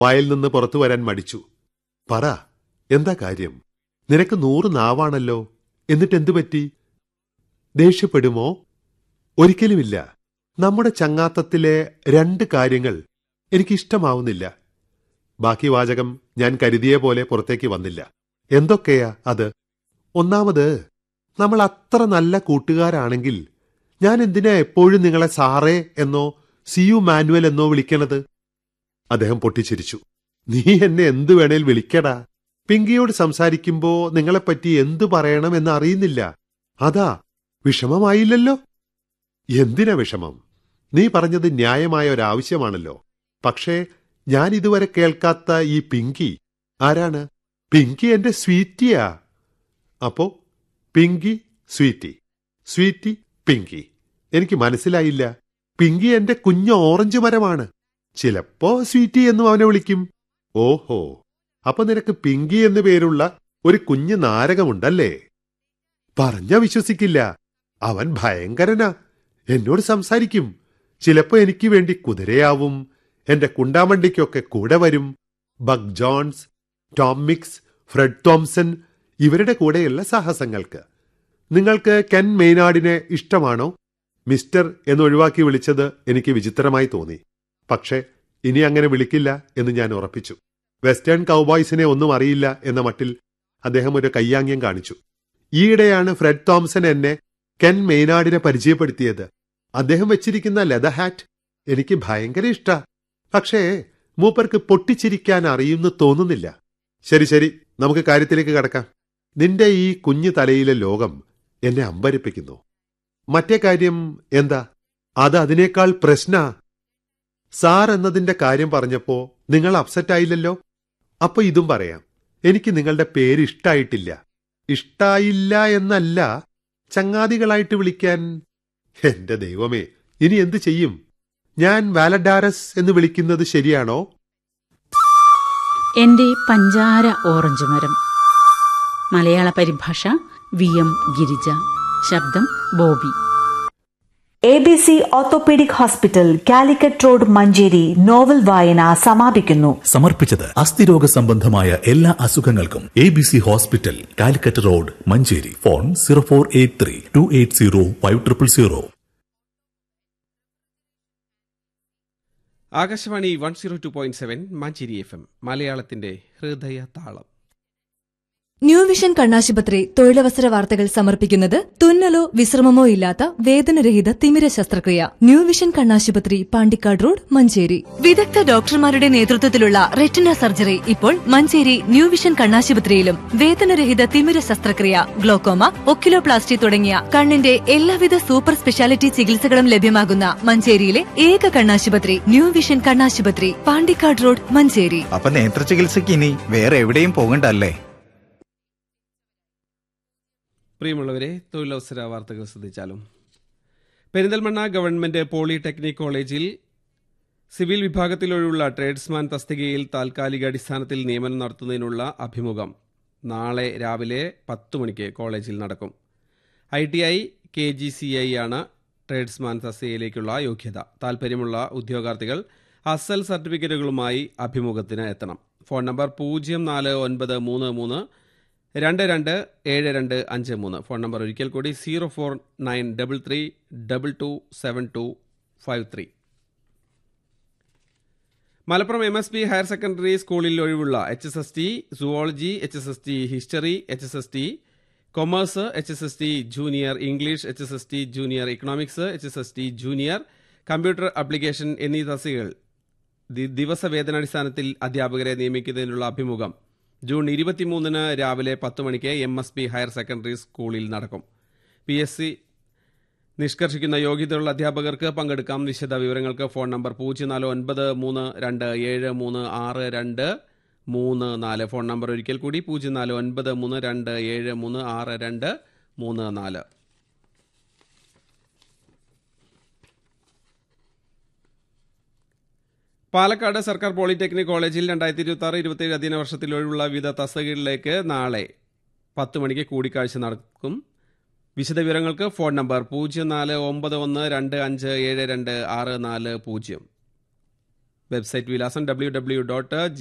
വായിൽ നിന്ന് പുറത്തു വരാൻ മടിച്ചു പറ എന്താ കാര്യം നിനക്ക് നൂറ് നാവാണല്ലോ എന്നിട്ട് എന്തു പറ്റി ദേഷ്യപ്പെടുമോ ഒരിക്കലുമില്ല നമ്മുടെ ചങ്ങാത്തത്തിലെ രണ്ട് കാര്യങ്ങൾ എനിക്കിഷ്ടമാവുന്നില്ല ബാക്കി വാചകം ഞാൻ കരുതിയ പോലെ പുറത്തേക്ക് വന്നില്ല എന്തൊക്കെയാ അത് ഒന്നാമത് നമ്മൾ അത്ര നല്ല കൂട്ടുകാരാണെങ്കിൽ ഞാൻ എന്തിനാ എപ്പോഴും നിങ്ങളെ സാറേ എന്നോ സിയു മാനുവൽ എന്നോ വിളിക്കണത് അദ്ദേഹം പൊട്ടിച്ചിരിച്ചു നീ എന്നെ എന്തു വേണേൽ വിളിക്കടാ പിങ്കിയോട് സംസാരിക്കുമ്പോ നിങ്ങളെപ്പറ്റി എന്തു പറയണം എന്ന് അറിയുന്നില്ല അതാ വിഷമമായില്ലല്ലോ എന്തിനാ വിഷമം നീ പറഞ്ഞത് ന്യായമായ ഒരാവശ്യമാണല്ലോ പക്ഷേ ഞാൻ ഇതുവരെ കേൾക്കാത്ത ഈ പിങ്കി ആരാണ് പിങ്കി എന്റെ സ്വീറ്റിയാ അപ്പോ പിങ്കി സ്വീറ്റി സ്വീറ്റി പിങ്കി എനിക്ക് മനസ്സിലായില്ല പിങ്കി എന്റെ കുഞ്ഞ് ഓറഞ്ച് മരമാണ് ചിലപ്പോ സ്വീറ്റി എന്നും അവനെ വിളിക്കും ഓഹോ അപ്പൊ നിനക്ക് പിങ്കി എന്നു പേരുള്ള ഒരു കുഞ്ഞ് നാരകമുണ്ടല്ലേ പറഞ്ഞ വിശ്വസിക്കില്ല അവൻ ഭയങ്കരനാ എന്നോട് സംസാരിക്കും ചിലപ്പോ എനിക്ക് വേണ്ടി കുതിരയാവും എന്റെ കുണ്ടാമണ്ടിക്കൊക്കെ കൂടെ വരും Buck Jones Tom Mix Fred Thomson ഇവരുടെ കൂടെയുള്ള സാഹസങ്ങൾക്ക് നിങ്ങൾക്ക് കെൻ മെയ്നാഡിനെ ഇഷ്ടമാണോ മിസ്റ്റർ എന്നൊഴിവാക്കി വിളിച്ചത് എനിക്ക് വിചിത്രമായി തോന്നി പക്ഷേ ഇനി അങ്ങനെ വിളിക്കില്ല എന്ന് ഞാൻ ഉറപ്പിച്ചു വെസ്റ്റേൺ കൗബോയ്സിനെ ഒന്നും അറിയില്ല എന്ന മട്ടിൽ അദ്ദേഹം ഒരു കയ്യാങ്യം കാണിച്ചു ഈയിടെയാണ് ഫ്രെഡ് തോംസൺ എന്നെ കെൻ മെയ്നാഡിനെ പരിചയപ്പെടുത്തിയത് അദ്ദേഹം വെച്ചിരിക്കുന്ന ലെത ഹാറ്റ് എനിക്ക് ഭയങ്കര ഇഷ്ടാ പക്ഷേ മൂപ്പർക്ക് പൊട്ടിച്ചിരിക്കാൻ അറിയുമെന്ന് തോന്നുന്നില്ല ശരി ശരി നമുക്ക് കാര്യത്തിലേക്ക് കടക്കാം നിന്റെ ഈ കുഞ്ഞു തലയിലെ ലോകം എന്നെ അമ്പരിപ്പിക്കുന്നു മറ്റേ കാര്യം എന്താ അത് അതിനേക്കാൾ പ്രശ്ന സാർ എന്നതിന്റെ കാര്യം പറഞ്ഞപ്പോ നിങ്ങൾ അപ്സെറ്റ് ആയില്ലല്ലോ അപ്പൊ ഇതും പറയാം എനിക്ക് നിങ്ങളുടെ പേര് ഇഷ്ടായിട്ടില്ല ഇഷ്ടായില്ല എന്നല്ല ചങ്ങാതികളായിട്ട് വിളിക്കാൻ എന്റെ ദൈവമേ ഇനി എന്തു ചെയ്യും ഞാൻ വാലഡാരസ് എന്ന് വിളിക്കുന്നത് ശരിയാണോ എന്റെ പഞ്ചാര ഓറഞ്ച് മരം മലയാള പരിഭാഷ വി എം ഗിരിജ ശബ്ദം Bobby A B C orthopaedic hospital Calicut road Manjeri novel വായന സമാപിക്കുന്നു സമർപ്പിച്ചത് അസ്ഥിരോഗ സംബന്ധമായ എല്ലാ അസുഖങ്ങൾക്കും A B C hospital Calicut road Manjeri phone zero four eight three two eight zero five triple zero Akashvani one zero two point seven Manjeri F M മലയാളത്തിന്റെ ഹൃദയ താളം ന്യൂ വിഷൻ കണ്ണാശുപത്രി തൊഴിലവസര വാർത്തകൾ സമർപ്പിക്കുന്നത് തുന്നലോ വിശ്രമമോ ഇല്ലാത്ത വേദനരഹിത തിമിര ശസ്ത്രക്രിയ ന്യൂ വിഷൻ കണ്ണാശുപത്രി പാണ്ടിക്കാട് റോഡ് മഞ്ചേരി വിദഗ്ധ ഡോക്ടർമാരുടെ നേതൃത്വത്തിലുള്ള റെറ്റിന സർജറി ഇപ്പോൾ മഞ്ചേരി ന്യൂ വിഷൻ കണ്ണാശുപത്രിയിലും വേദനരഹിത തിമിര ശസ്ത്രക്രിയ ഗ്ലോക്കോമ ഒക്കിലോപ്ലാസ്റ്റി തുടങ്ങിയ കണ്ണിന്റെ എല്ലാവിധ സൂപ്പർ സ്പെഷ്യാലിറ്റി ചികിത്സകളും ലഭ്യമാകുന്ന മഞ്ചേരിയിലെ ഏക കണ്ണാശുപത്രി ന്യൂ വിഷൻ കണ്ണാശുപത്രി പാണ്ടിക്കാട് റോഡ് മഞ്ചേരി അപ്പൊ നേത്ര ചികിത്സയ്ക്ക് ഇനി വേറെ എവിടെയും പോകണ്ടല്ലേ പ്രിയമുള്ളവരെ തൊഴിലവസര വാർത്തകൾ ശ്രദ്ധിച്ചാലും പെരിന്തൽമണ്ണ ഗവൺമെന്റ് പോളിടെക്നിക് കോളേജിൽ സിവിൽ വിഭാഗത്തിലൊഴിയുള്ള ട്രേഡ്സ്മാൻ തസ്തികയിൽ താൽക്കാലിക അടിസ്ഥാനത്തിൽ നിയമനം നടത്തുന്നതിനുള്ള അഭിമുഖം നാളെ രാവിലെ പത്ത് മണിക്ക് കോളേജിൽ നടക്കും I T I K G C I ആണ് ട്രേഡ്സ്മാൻ തസ്തികയിലേക്കുള്ള യോഗ്യത താൽപ്പര്യമുള്ള ഉദ്യോഗാർത്ഥികൾ അസൽ സർട്ടിഫിക്കറ്റുകളുമായി അഭിമുഖത്തിന് എത്തണം ഫോൺ നമ്പർ പൂജ്യം നാല് ഒൻപത് മൂന്ന് മൂന്ന് രണ്ട് രണ്ട് ഏഴ് രണ്ട് അഞ്ച് മൂന്ന് ഫോൺ നമ്പർ ഒരിക്കൽ കൂടി zero four nine double three double two seven two five three Malappuram M S P higher secondary സ്കൂളിൽ ഒഴിവുള്ള H S S T zoology H S S T history H S S T commerce H S S T junior English H S S T junior economics H S S T junior computer application എന്നീ തസ്തികകൾ the- ദിവസവേതനാടിസ്ഥാനത്തിൽ അധ്യാപകരെ നിയമിക്കുന്നതിനുള്ള അഭിമുഖം June ഇരുപത്തിമൂന്നിന് രാവിലെ പത്ത് മണിക്ക് M S P higher secondary സ്കൂളിൽ നടക്കും പി എസ് സി നിഷ്കർഷിക്കുന്ന യോഗ്യതയുള്ള അധ്യാപകർക്ക് പങ്കെടുക്കാം വിശദ വിവരങ്ങൾക്ക് ഫോൺ നമ്പർ പൂജ്യം നാല് ഒൻപത് മൂന്ന് രണ്ട് ഏഴ് മൂന്ന് ആറ് രണ്ട് മൂന്ന് നാല് ഫോൺ നമ്പർ ഒരിക്കൽ കൂടി പൂജ്യം നാല് ഒൻപത് മൂന്ന് രണ്ട് ഏഴ് മൂന്ന് ആറ് രണ്ട് മൂന്ന് നാല് പാലക്കാട് സർക്കാർ പോളിടെക്നിക് കോളേജിൽ രണ്ടായിരത്തി ഇരുപത്തി ആറ് ഇരുപത്തിയേഴ് അധ്യയന വർഷത്തിൽ ഒഴിവുള്ള വിവിധ തസ്തികകളിലേക്ക് നാളെ പത്ത് മണിക്ക് കൂടിക്കാഴ്ച നടക്കും വിശദവിവരങ്ങൾക്ക് ഫോൺ നമ്പർ പൂജ്യം നാല് ഒമ്പത് ഒന്ന് രണ്ട് അഞ്ച് ഏഴ് രണ്ട് ആറ് നാല് പൂജ്യം വെബ്സൈറ്റ് വിലാസം ഡബ്ല്യൂ ഡബ്ല്യൂ ഡോട്ട്